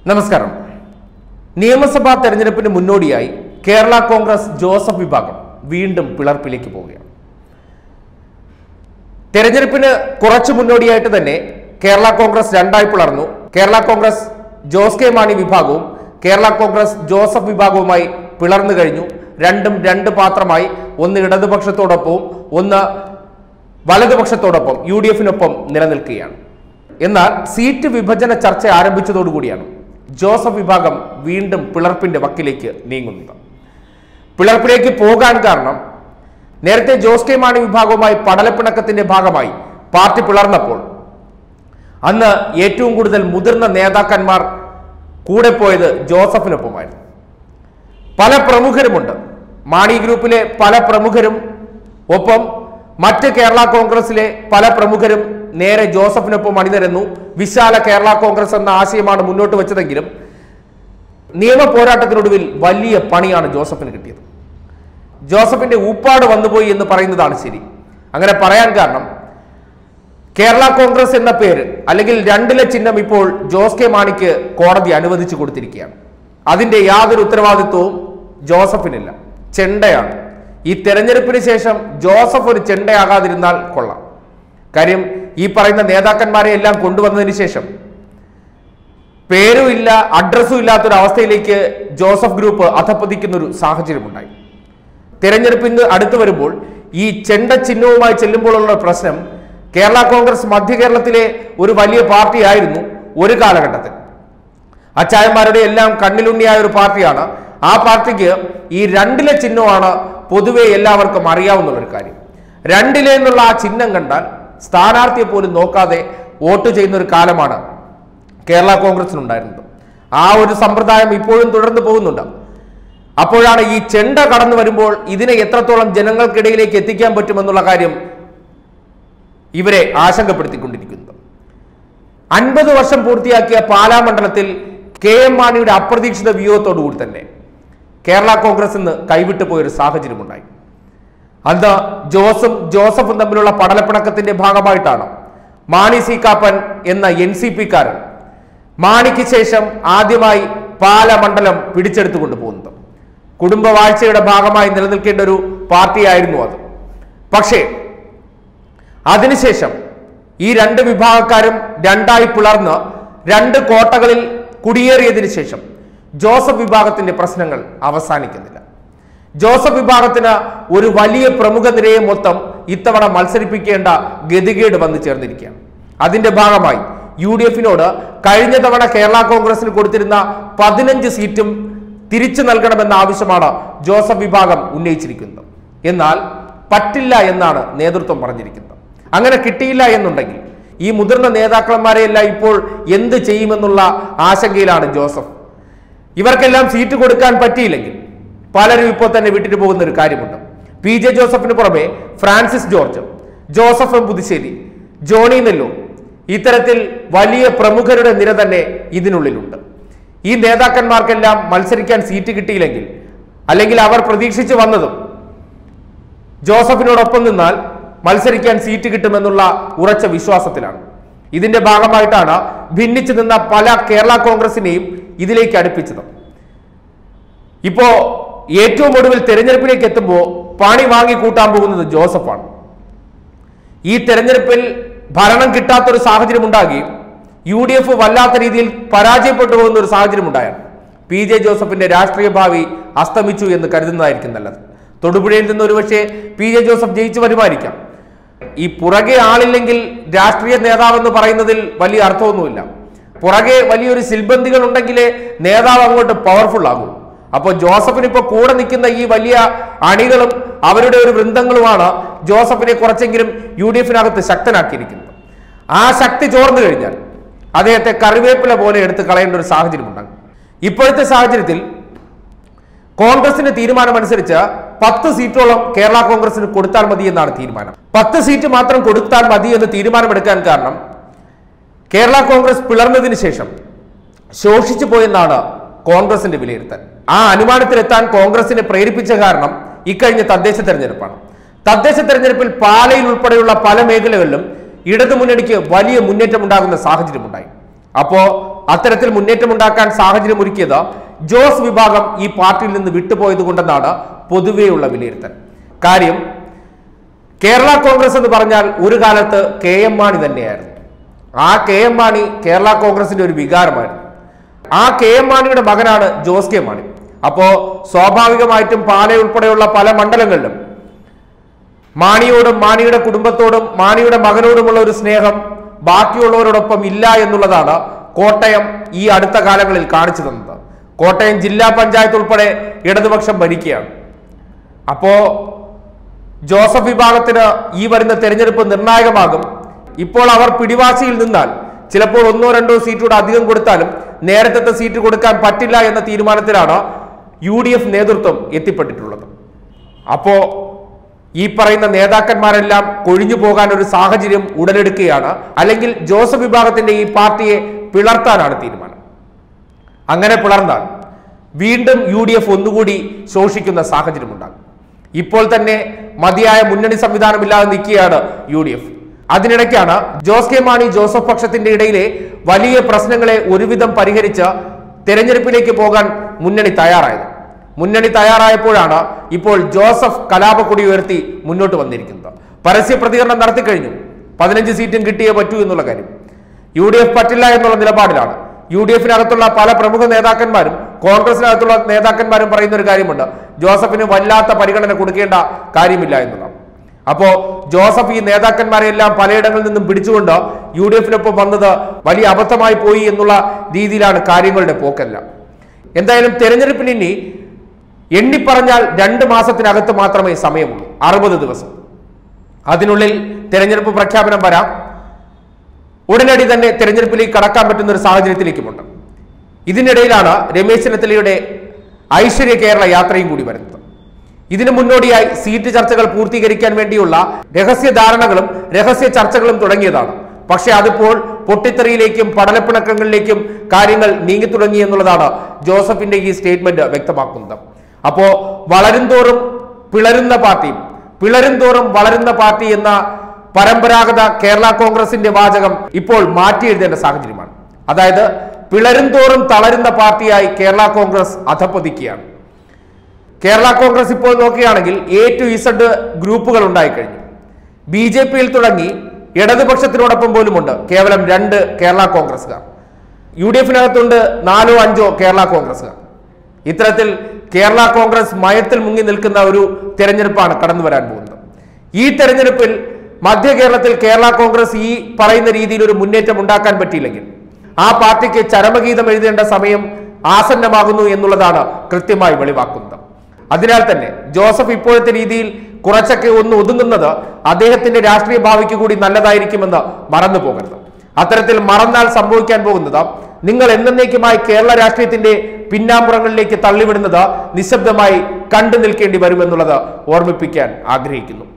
നമസ്കാരം നിയമസഭാ തെരഞ്ഞെടുപ്പിന് മുന്നോടിയായി കേരള കോൺഗ്രസ് ജോസഫ് വിഭാഗം വീണ്ടും പിളർപ്പിലേക്ക് പോവുകയാണ് തെരഞ്ഞെടുപ്പിന് കുറച്ചു മുന്നോടിയായിട്ട് തന്നെ കേരള കോൺഗ്രസ് രണ്ടായി പിളർന്നു കേരള കോൺഗ്രസ് ജോസ് കെ മാണി വിഭാഗവും കേരള കോൺഗ്രസ് ജോസഫ് വിഭാഗവുമായി പിളർന്നു കഴിഞ്ഞു രണ്ടും രണ്ട് പാത്രമായി ഒന്ന് ഇടതുപക്ഷത്തോടൊപ്പവും ഒന്ന് വലതുപക്ഷത്തോടൊപ്പം യു ഡി എഫിനൊപ്പം നിലനിൽക്കുകയാണ് എന്നാൽ സീറ്റ് വിഭജന ചർച്ച ആരംഭിച്ചതോടുകൂടിയാണ് ജോസഫ് വിഭാഗം വീണ്ടും പിളർപ്പിന്റെ വക്കിലേക്ക് നീങ്ങുന്നത് പിളർപ്പിലേക്ക് പോകാൻ കാരണം നേരത്തെ ജോസ് കെ മാണി വിഭാഗവുമായി പടലപ്പിണക്കത്തിന്റെ ഭാഗമായി പാർട്ടി പിളർന്നപ്പോൾ അന്ന് ഏറ്റവും കൂടുതൽ മുതിർന്ന നേതാക്കന്മാർ കൂടെ പോയത് ജോസഫിനൊപ്പമായിരുന്നു പല പ്രമുഖരുമുണ്ട് മാണി ഗ്രൂപ്പിലെ പല പ്രമുഖരും ഒപ്പം മറ്റ് കേരള കോൺഗ്രസിലെ പല പ്രമുഖരും നേരെ ജോസഫിനൊപ്പം അണിനിരന്നു വിശാല കേരള കോൺഗ്രസ് എന്ന ആശയമാണ് മുന്നോട്ട് വെച്ചതെങ്കിലും നിയമ പോരാട്ടത്തിനൊടുവിൽ വലിയ പണിയാണ് ജോസഫിന് കിട്ടിയത് ജോസഫിന്റെ ഊപ്പാട് വന്നുപോയി എന്ന് പറയുന്നതാണ് ശരി അങ്ങനെ പറയാൻ കാരണം കേരള കോൺഗ്രസ് എന്ന പേര് അല്ലെങ്കിൽ രണ്ടിലെ ചിഹ്നം ഇപ്പോൾ ജോസ് കെ മാണിക്ക് കോടതി അനുവദിച്ചു കൊടുത്തിരിക്കുകയാണ് അതിന്റെ യാതൊരു ഉത്തരവാദിത്വവും ജോസഫിനില്ല ചെണ്ടയാണ് ഈ തെരഞ്ഞെടുപ്പിന് ശേഷം ജോസഫ് ഒരു ചെണ്ടയാകാതിരുന്നാൽ കൊള്ളാം കാര്യം ഈ പറയുന്ന നേതാക്കന്മാരെ എല്ലാം കൊണ്ടുവന്നതിന് ശേഷം പേരും ഇല്ല അഡ്രസ്സും ഇല്ലാത്തൊരു അവസ്ഥയിലേക്ക് ജോസഫ് ഗ്രൂപ്പ് അധപ്പതിക്കുന്ന ഒരു സാഹചര്യമുണ്ടായി തെരഞ്ഞെടുപ്പിന് അടുത്ത് വരുമ്പോൾ ഈ ചെണ്ട ചിഹ്നവുമായി ചെല്ലുമ്പോഴുള്ള പ്രശ്നം കേരള കോൺഗ്രസ് മധ്യ കേരളത്തിലെ ഒരു വലിയ പാർട്ടിയായിരുന്നു ഒരു കാലഘട്ടത്തിൽ അച്ചായന്മാരുടെ എല്ലാം കണ്ണിലുണ്ണിയായ ഒരു പാർട്ടിയാണ് ആ പാർട്ടിക്ക് ഈ രണ്ടിലെ ചിഹ്നമാണ് പൊതുവെ എല്ലാവർക്കും അറിയാവുന്ന ഒരു കാര്യം രണ്ടിലെ എന്നുള്ള ആ ചിഹ്നം കണ്ടാൽ സ്ഥാനാർത്ഥിയെ പോലും നോക്കാതെ വോട്ട് ചെയ്യുന്ന ഒരു കാലമാണ് കേരള കോൺഗ്രസിനുണ്ടായിരുന്നത് ആ ഒരു സമ്പ്രദായം ഇപ്പോഴും തുടർന്നു പോകുന്നുണ്ട് അപ്പോഴാണ് ഈ ചെണ്ട കടന്നു വരുമ്പോൾ ഇതിനെ എത്രത്തോളം ജനങ്ങൾക്കിടയിലേക്ക് എത്തിക്കാൻ പറ്റുമെന്നുള്ള കാര്യം ഇവരെ ആശങ്കപ്പെടുത്തിക്കൊണ്ടിരിക്കുന്നത് അൻപത് വർഷം പൂർത്തിയാക്കിയ പാലാ മണ്ഡലത്തിൽ കെ എം മാണിയുടെ അപ്രതീക്ഷിത വ്യൂഹത്തോടുകൂടി തന്നെ കേരള കോൺഗ്രസ് ഇന്ന് കൈവിട്ടു പോയൊരു സാഹചര്യമുണ്ടായി അന്ന് ജോസും ജോസഫും തമ്മിലുള്ള പടലപ്പിണക്കത്തിന്റെ ഭാഗമായിട്ടാണ് മാണി സി കാപ്പൻ എന്ന എൻ സി പിക്കാരൻ മാണിക്ക് ശേഷം ആദ്യമായി പാല മണ്ഡലം പിടിച്ചെടുത്തുകൊണ്ട് പോകുന്നത് കുടുംബവാഴ്ചയുടെ ഭാഗമായി നിലനിൽക്കേണ്ട ഒരു പാർട്ടിയായിരുന്നു അത് പക്ഷേ അതിനുശേഷം ഈ രണ്ട് വിഭാഗക്കാരും രണ്ടായി പിളർന്ന് രണ്ട് കോട്ടകളിൽ കുടിയേറിയതിനു ശേഷം ജോസഫ് വിഭാഗത്തിന്റെ പ്രശ്നങ്ങൾ അവസാനിക്കുന്നില്ല ജോസഫ് വിഭാഗത്തിന് ഒരു വലിയ പ്രമുഖ നിരയെ മൊത്തം ഇത്തവണ മത്സരിപ്പിക്കേണ്ട ഗതികേട് വന്നു ചേർന്നിരിക്കുകയാണ് അതിന്റെ ഭാഗമായി യു ഡി എഫിനോട് കഴിഞ്ഞ തവണ കേരള കോൺഗ്രസിന് കൊടുത്തിരുന്ന പതിനഞ്ച് സീറ്റും തിരിച്ചു നൽകണമെന്ന ആവശ്യമാണ് ജോസഫ് വിഭാഗം ഉന്നയിച്ചിരിക്കുന്നത് എന്നാൽ പറ്റില്ല എന്നാണ് നേതൃത്വം പറഞ്ഞിരിക്കുന്നത് അങ്ങനെ കിട്ടിയില്ല എന്നുണ്ടെങ്കിൽ ഈ മുതിർന്ന നേതാക്കന്മാരെയെല്ലാം ഇപ്പോൾ എന്ത് ചെയ്യുമെന്നുള്ള ആശങ്കയിലാണ് ജോസഫ് ഇവർക്കെല്ലാം സീറ്റ് കൊടുക്കാൻ പറ്റിയില്ലെങ്കിൽ പലരും ഇപ്പോൾ തന്നെ വിട്ടിട്ട് പോകുന്ന ഒരു കാര്യമുണ്ട് പി ജെ ജോസഫിന് പുറമെ ഫ്രാൻസിസ് ജോർജ് ജോസഫ് എം പുതുശ്ശേരി ജോണി നെല്ലൂർ ഇത്തരത്തിൽ വലിയ പ്രമുഖരുടെ നിര തന്നെ ഇതിനുള്ളിലുണ്ട് ഈ നേതാക്കന്മാർക്കെല്ലാം മത്സരിക്കാൻ സീറ്റ് കിട്ടിയില്ലെങ്കിൽ അല്ലെങ്കിൽ അവർ പ്രതീക്ഷിച്ചു വന്നതും ജോസഫിനോടൊപ്പം നിന്നാൽ മത്സരിക്കാൻ സീറ്റ് കിട്ടുമെന്നുള്ള ഉറച്ച വിശ്വാസത്തിലാണ് ഇതിന്റെ ഭാഗമായിട്ടാണ് ഭിന്നിച്ചു നിന്ന പല കേരള കോൺഗ്രസിനെയും ഇതിലേക്ക് അടുപ്പിച്ചത് ഇപ്പോ ഏറ്റവും ഒടുവിൽ തെരഞ്ഞെടുപ്പിലേക്ക് എത്തുമ്പോൾ പണി വാങ്ങി കൂട്ടാൻ പോകുന്നത് ജോസഫാണ് ഈ തെരഞ്ഞെടുപ്പിൽ ഭരണം കിട്ടാത്തൊരു സാഹചര്യം ഉണ്ടാകുകയും യു ഡി എഫ് വല്ലാത്ത രീതിയിൽ പരാജയപ്പെട്ടു പോകുന്ന ഒരു സാഹചര്യം ഉണ്ടായാൽ പി ജെ ജോസഫിന്റെ രാഷ്ട്രീയ ഭാവി അസ്തമിച്ചു എന്ന് കരുതുന്നതായിരിക്കും നല്ലത് തൊടുപുഴയിൽ നിന്ന് ഒരുപക്ഷെ പി ജെ ജോസഫ് ജയിച്ചു വരുമായിരിക്കാം ഈ പുറകെ ആളില്ലെങ്കിൽ രാഷ്ട്രീയ നേതാവെന്ന് പറയുന്നതിൽ വലിയ അർത്ഥമൊന്നുമില്ല പുറകെ വലിയൊരു സിൽബന്ധികൾ ഉണ്ടെങ്കിലേ നേതാവ് അങ്ങോട്ട് പവർഫുൾ ആകൂ അപ്പോൾ ജോസഫിന് ഇപ്പോൾ കൂടെ നിൽക്കുന്ന ഈ വലിയ അണികളും അവരുടെ ഒരു വൃന്ദങ്ങളുമാണ് ജോസഫിനെ കുറച്ചെങ്കിലും യു ഡി എഫിനകത്ത് ശക്തനാക്കിയിരിക്കുന്നത് ആ ശക്തി ചോർന്നു കഴിഞ്ഞാൽ അദ്ദേഹത്തെ കറിവേപ്പില പോലെ എടുത്ത് കളയേണ്ട ഒരു സാഹചര്യം ഉണ്ടാകും ഇപ്പോഴത്തെ സാഹചര്യത്തിൽ കോൺഗ്രസിന്റെ തീരുമാനമനുസരിച്ച് പത്ത് സീറ്റോളം കേരള കോൺഗ്രസിന് കൊടുത്താൽ മതി എന്നാണ് തീരുമാനം പത്ത് സീറ്റ് മാത്രം കൊടുത്താൽ മതി എന്ന് തീരുമാനമെടുക്കാൻ കാരണം കേരള കോൺഗ്രസ് പിളർന്നതിന് ശേഷം ശോഷിച്ചു പോയെന്നാണ് കോൺഗ്രസിന്റെ വിലയിരുത്തൽ ആ അനുമാനത്തിലെത്താൻ കോൺഗ്രസിനെ പ്രേരിപ്പിച്ച കാരണം ഇക്കഴിഞ്ഞ തദ്ദേശ തെരഞ്ഞെടുപ്പാണ് തദ്ദേശ തെരഞ്ഞെടുപ്പിൽ പാലയിൽ ഉൾപ്പെടെയുള്ള പല മേഖലകളിലും ഇടതു മുന്നണിക്ക് വലിയ മുന്നേറ്റം ഉണ്ടാകുന്ന സാഹചര്യമുണ്ടായി അപ്പോ അത്തരത്തിൽ മുന്നേറ്റമുണ്ടാക്കാൻ സാഹചര്യം ഒരുക്കിയത് ജോസ് വിഭാഗം ഈ പാർട്ടിയിൽ നിന്ന് വിട്ടുപോയത് കൊണ്ടെന്നാണ് പൊതുവെയുള്ള വിലയിരുത്തൽ കാര്യം കേരള കോൺഗ്രസ് എന്ന് പറഞ്ഞാൽ ഒരു കാലത്ത് കെ എം മാണി തന്നെയായിരുന്നു ആ കെ എം മാണി കേരള കോൺഗ്രസിന്റെ ഒരു വികാരമായിരുന്നു ആ കെ എം മാണിയുടെ മകനാണ് ജോസ് കെ മാണി അപ്പോ സ്വാഭാവികമായിട്ടും പാല ഉൾപ്പെടെയുള്ള പല മണ്ഡലങ്ങളിലും മാണിയോടും മാണിയുടെ കുടുംബത്തോടും മാണിയുടെ മകനോടുമുള്ള ഒരു സ്നേഹം ബാക്കിയുള്ളവരോടൊപ്പം ഇല്ല എന്നുള്ളതാണ് കോട്ടയം ഈ അടുത്ത കാലങ്ങളിൽ കാണിച്ചു തന്നത് കോട്ടയം ജില്ലാ പഞ്ചായത്ത് ഉൾപ്പെടെ ഇടതുപക്ഷം ഭരിക്കുകയാണ് അപ്പോ ജോസഫ് വിഭാഗത്തിന് ഈ വരുന്ന തെരഞ്ഞെടുപ്പ് നിർണായകമാകും ഇപ്പോൾ അവർ പിടിവാശിയിൽ നിന്നാൽ ചിലപ്പോൾ ഒന്നോ രണ്ടോ സീറ്റൂടെ അധികം കൊടുത്താലും നേരത്തെ സീറ്റ് കൊടുക്കാൻ പറ്റില്ല എന്ന തീരുമാനത്തിലാണ് യു ഡി എഫ് നേതൃത്വം എത്തിപ്പെട്ടിട്ടുള്ളത് അപ്പോ ഈ പറയുന്ന നേതാക്കന്മാരെല്ലാം കൊഴിഞ്ഞു പോകാൻ ഒരു സാഹചര്യം ഉടലെടുക്കുകയാണ് അല്ലെങ്കിൽ ജോസഫ് വിഭാഗത്തിന്റെ ഈ പാർട്ടിയെ പിളർത്താനാണ് തീരുമാനം അങ്ങനെ പിളർന്നാൽ വീണ്ടും യു ഡി എഫ് ഒന്നുകൂടി ശോഷിക്കുന്ന സാഹചര്യമുണ്ടാകും ഇപ്പോൾ തന്നെ മതിയായ മുന്നണി സംവിധാനമില്ലാതെ നിൽക്കുകയാണ് യു ഡി എഫ് അതിനിടയ്ക്കാണ് ജോസ് കെ മാണി ജോസഫ് പക്ഷത്തിന്റെ ഇടയിലെ വലിയ പ്രശ്നങ്ങളെ ഒരുവിധം പരിഹരിച്ച് തെരഞ്ഞെടുപ്പിലേക്ക് പോകാൻ മുന്നണി തയ്യാറായത് മുന്നണി തയ്യാറായപ്പോഴാണ് ഇപ്പോൾ ജോസഫ് കലാപക്കൊടി ഉയർത്തി മുന്നോട്ട് വന്നിരിക്കുന്നത് പരസ്യ പ്രതികരണം നടത്തിക്കഴിഞ്ഞു പതിനഞ്ച് സീറ്റും കിട്ടിയേ പറ്റൂ എന്നുള്ള കാര്യം യു ഡി എഫ് പറ്റില്ല എന്നുള്ള നിലപാടിലാണ് യു ഡി എഫിനകത്തുള്ള പല പ്രമുഖ നേതാക്കന്മാരും കോൺഗ്രസിനകത്തുള്ള നേതാക്കന്മാരും പറയുന്ന ഒരു കാര്യമുണ്ട് ജോസഫിന് വല്ലാത്ത പരിഗണന കൊടുക്കേണ്ട കാര്യമില്ല എന്നുള്ളതാണ് അപ്പോ ജോസഫ് ഈ നേതാക്കന്മാരെ എല്ലാം പലയിടങ്ങളിൽ നിന്നും പിടിച്ചുകൊണ്ട് യു ഡി എഫിനൊപ്പം വന്നത് വലിയ അബദ്ധമായി പോയി എന്നുള്ള രീതിയിലാണ് കാര്യങ്ങളുടെ പോക്കെല്ലാം എന്തായാലും തെരഞ്ഞെടുപ്പിന് ഇനി എണ്ണിപ്പറഞ്ഞാൽ രണ്ട് മാസത്തിനകത്ത് മാത്രമേ സമയമുള്ളൂ അറുപത് ദിവസം അതിനുള്ളിൽ തെരഞ്ഞെടുപ്പ് പ്രഖ്യാപനം വരാം ഉടനടി തന്നെ തെരഞ്ഞെടുപ്പിലേക്ക് കടക്കാൻ പറ്റുന്ന ഒരു സാഹചര്യത്തിലേക്കുമുണ്ട് ഇതിനിടയിലാണ് രമേശ് ചെന്നിത്തലയുടെ ഐശ്വര്യ കേരള യാത്രയും കൂടി വരുന്നത് ഇതിനു മുന്നോടിയായി സീറ്റ് ചർച്ചകൾ പൂർത്തീകരിക്കാൻ വേണ്ടിയുള്ള രഹസ്യ ധാരണകളും രഹസ്യ ചർച്ചകളും തുടങ്ങിയതാണ് പക്ഷെ അതിപ്പോൾ പൊട്ടിത്തെറിയിലേക്കും പടലപ്പിണക്കങ്ങളിലേക്കും കാര്യങ്ങൾ നീങ്ങി തുടങ്ങി എന്നുള്ളതാണ് ജോസഫിന്റെ ഈ സ്റ്റേറ്റ്മെന്റ് വ്യക്തമാക്കുന്നത് അപ്പോ വളരുംതോറും പിളരുന്ന പാർട്ടിയും പിളരും തോറും വളരുന്ന പാർട്ടി എന്ന പരമ്പരാഗത കേരള കോൺഗ്രസിന്റെ വാചകം ഇപ്പോൾ മാറ്റി എഴുതേണ്ട സാഹചര്യമാണ് അതായത് പിളരും തോറും തളരുന്ന പാർട്ടിയായി കേരള കോൺഗ്രസ് അധപ്പതിക്കുകയാണ് കേരള കോൺഗ്രസ് ഇപ്പോൾ നോക്കുകയാണെങ്കിൽ എ ടു ഇസഡ് ഗ്രൂപ്പുകൾ ഉണ്ടായിക്കഴിഞ്ഞു ബി ജെ പിയിൽ തുടങ്ങി ഇടതുപക്ഷത്തിനോടൊപ്പം പോലുമുണ്ട് കേവലം രണ്ട് കേരള കോൺഗ്രസ്സുകാർ യു ഡി എഫിനകത്തുണ്ട് നാലോ അഞ്ചോ കേരള കോൺഗ്രസ്സുകാർ ഇത്തരത്തിൽ കേരള കോൺഗ്രസ് മയത്തിൽ മുങ്ങി നിൽക്കുന്ന ഒരു തെരഞ്ഞെടുപ്പാണ് കടന്നു വരാൻ പോകുന്നത് ഈ തെരഞ്ഞെടുപ്പിൽ മധ്യ കേരളത്തിൽ കേരള കോൺഗ്രസ് ഈ പറയുന്ന രീതിയിൽ ഒരു മുന്നേറ്റം ഉണ്ടാക്കാൻ പറ്റിയില്ലെങ്കിൽ ആ പാർട്ടിക്ക് ചരമഗീതം എഴുതേണ്ട സമയം ആസന്നമാകുന്നു എന്നുള്ളതാണ് കൃത്യമായി വെളിവാക്കുന്നത് അതിനാൽ തന്നെ ജോസഫ് ഇപ്പോഴത്തെ രീതിയിൽ കുറച്ചൊക്കെ ഒന്ന് ഒതുങ്ങുന്നത് അദ്ദേഹത്തിന്റെ രാഷ്ട്രീയ ഭാവിക്ക് കൂടി നല്ലതായിരിക്കുമെന്ന് മറന്നു പോകരുത് അത്തരത്തിൽ മറന്നാൽ സംഭവിക്കാൻ പോകുന്നത് നിങ്ങൾ എന്നേക്കുമായി കേരള രാഷ്ട്രീയത്തിന്റെ പിന്നാമ്പുറങ്ങളിലേക്ക് തള്ളിവിടുന്നത് നിശബ്ദമായി കണ്ടു നിൽക്കേണ്ടി വരുമെന്നുള്ളത് ഓർമ്മിപ്പിക്കാൻ ആഗ്രഹിക്കുന്നു